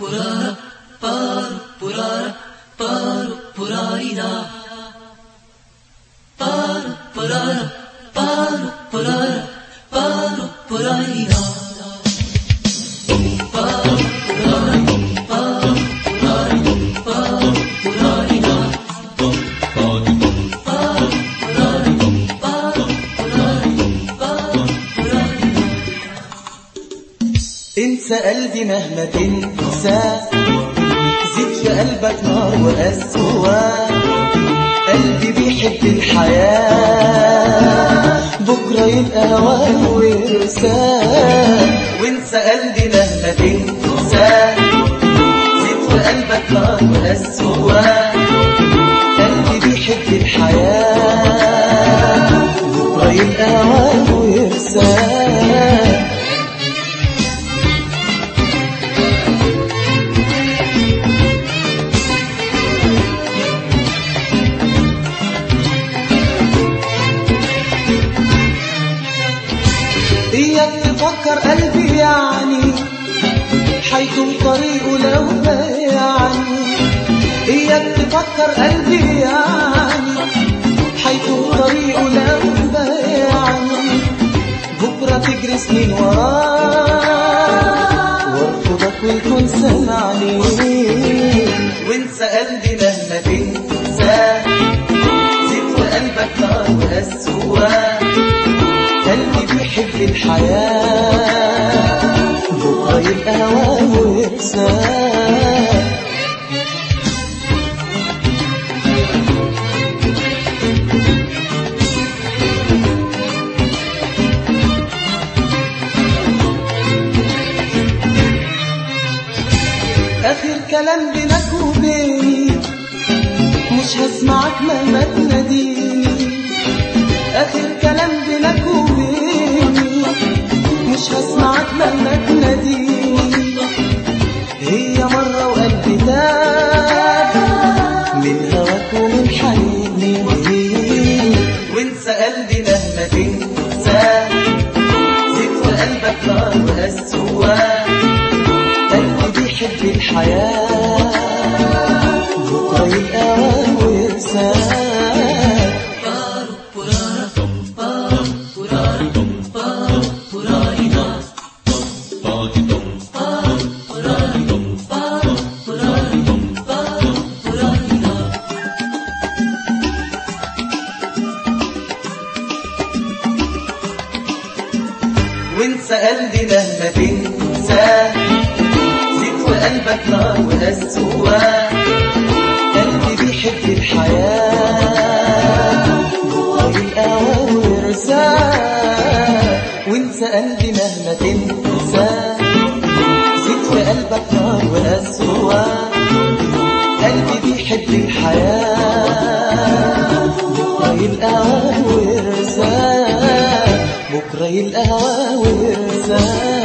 purara, paru, purara, paru, purarida. Paru, purara, paru, purara, paru, purarida. Paru, purara, paru, purara, paru, purarida. Paru, purara, paru, purara, paru, purarida. انسى قلبي مهما تنسى زيد في قلبك نار وقسوة قلبي بيحب الحياة بكرة يبقى هواه ويرساه وانسى قلبي مهما تنسى زيد في قلبك نار وقسوة قلبي بيحب الحياة بكرة يبقى هواه ويرساه إياك تفكر قلبي يعني حيكون طريقه لو يعني إياك تفكر قلبي يعني حيكون طريقه لو يعني بكرة تجري سنين وراه وارفضك ويكون سمعني وانسى قلبي مهما تنسى زيد في قلبك نار وقسوة قلبي بيحب الحياة بكرة يبقى هواه ويرساه آخر كلام بينك وبيني مش هسمعك مهما تناديني آخر كلام بينك وبيني مش هسمعك مهما تناديني هي مرة وقلبي تاب من هواك ومن حنيني وانسى قلبي مهما تنسى زيد في قلبك نار وقسوة قلبي بيحب الحياة بكرة يبقى ويرساه Paru, purara, paru, purara, paru, purarida. Paru, purara, paru, purara, paru, purarida. وانسى قلبي مهما تنسى زيد في قلبك نار وقسوة قلبي بيحب الحياة بكرة يبقى ويرساه وانسى قلبي مهما تنسى زيد في قلبك نار وقسوة قلبي بيحب الحياة بكرة يبقى ويرساه بكرة يلقى ويرساه